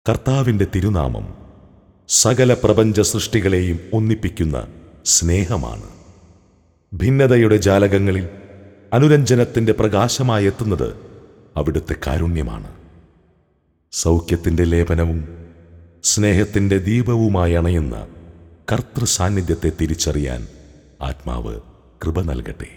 കർത്താവിന്റെ തിരുനാമം സകല പ്രപഞ്ച സൃഷ്ടികളെയും ഒന്നിപ്പിക്കുന്ന സ്നേഹമാണ് ഭിന്നതയുടെ ജാലകങ്ങളിൽ അനുരഞ്ജനത്തിന്റെ പ്രകാശമായെത്തുന്നത് അവിടുത്തെ കാരുണ്യമാണ് സൗഖ്യത്തിന്റെ ലേപനവും സ്നേഹത്തിന്റെ ദീപവുമായി അണയുന്ന കർത്തൃ സാന്നിധ്യത്തെ തിരിച്ചറിയാൻ ആത്മാവ് കൃപ നൽകട്ടെ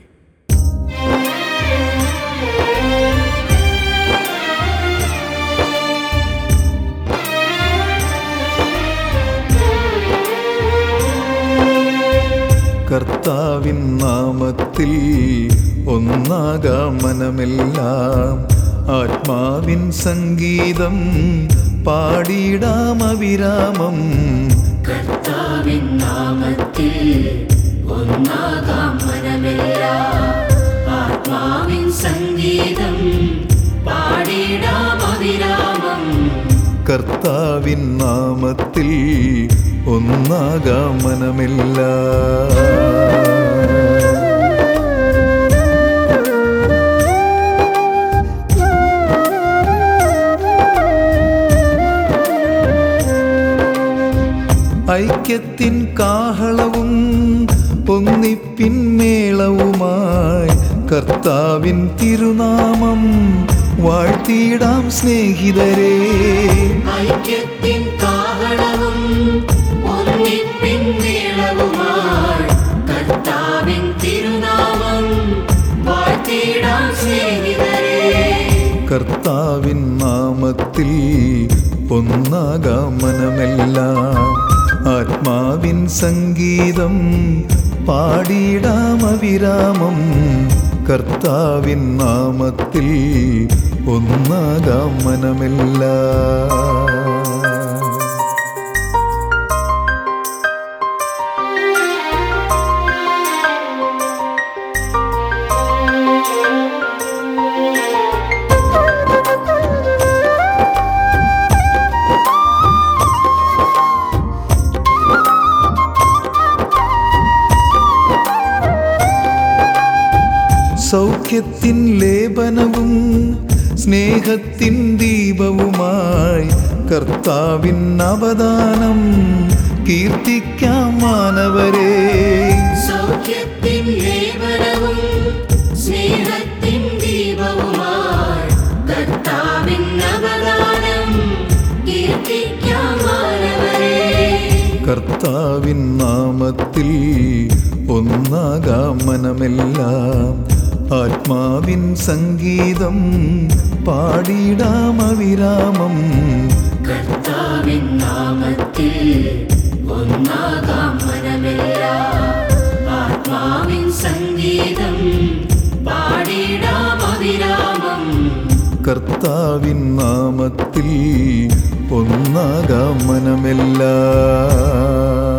കർത്താവിൻ നാമത്തിൽ ഒന്നാകാം മനമെല്ലാം ആത്മാവിൻ സംഗീതം പാടിയിടാം അവിരാമം കർത്താവിൻ നാമത്തിൽ ഒന്നാകാം മനമെല്ലാം ആത്മാവിൻ സംഗീതം പാടിടാം അവിരാമം കർത്താവിൻ നാമത്തിൽ ഒന്നാകാം മനമെല്ലാം ഐക്യത്തിൻ കാഹളവും ഒന്നിപ്പിൻ മേളവുമായി കർത്താവിൻ തിരുനാമം വാഴ്ത്തിയിടാം സ്നേഹിതരേ ഐക്യത്തിൻ കാഹളവും ഒന്നിപ്പിൻ മേളവുമായി കർത്താവിൻ തിരുനാമം വാഴ്ത്തിടാം സ്നേഹിതരേ കർത്താവിൻ നാമത്തിൽ ഒന്നാകാം മനമെല്ലാം ആത്മാവിൻ സംഗീതം പാടിയിടാം അവിരാമം കർത്താവിൻ നാമത്തിൽ ഒന്നാകാം മനമെല്ലാം സൗഖ്യത്തിൻ ലേപനവും സ്നേഹത്തിൻ ദീപവുമായി കർത്താവിൻ അവദാനം കീർത്തിക്കാം മാനവരേ സൗഖ്യത്തിൻ ലേപനവും സ്നേഹത്തിൻ ദീപവുമായി കർത്താവിൻ അവദാനം കീർത്തിക്കാം മാനവരേ കർത്താവിൻ നാമത്തിൽ ഒന്നാകാം മനമെല്ലാം ആത്മാവിൻ സംഗീതം പാടിയിടാം അവിരാമം കർത്താവിൻ നാമത്തിൽ ഒന്നാകാം മനമെല്ലാം ആത്മാവിൻ സംഗീതം പാടിടാം അവിരാമം കർത്താവിൻ നാമത്തിൽ ഒന്നാകാം മനമെല്ലാം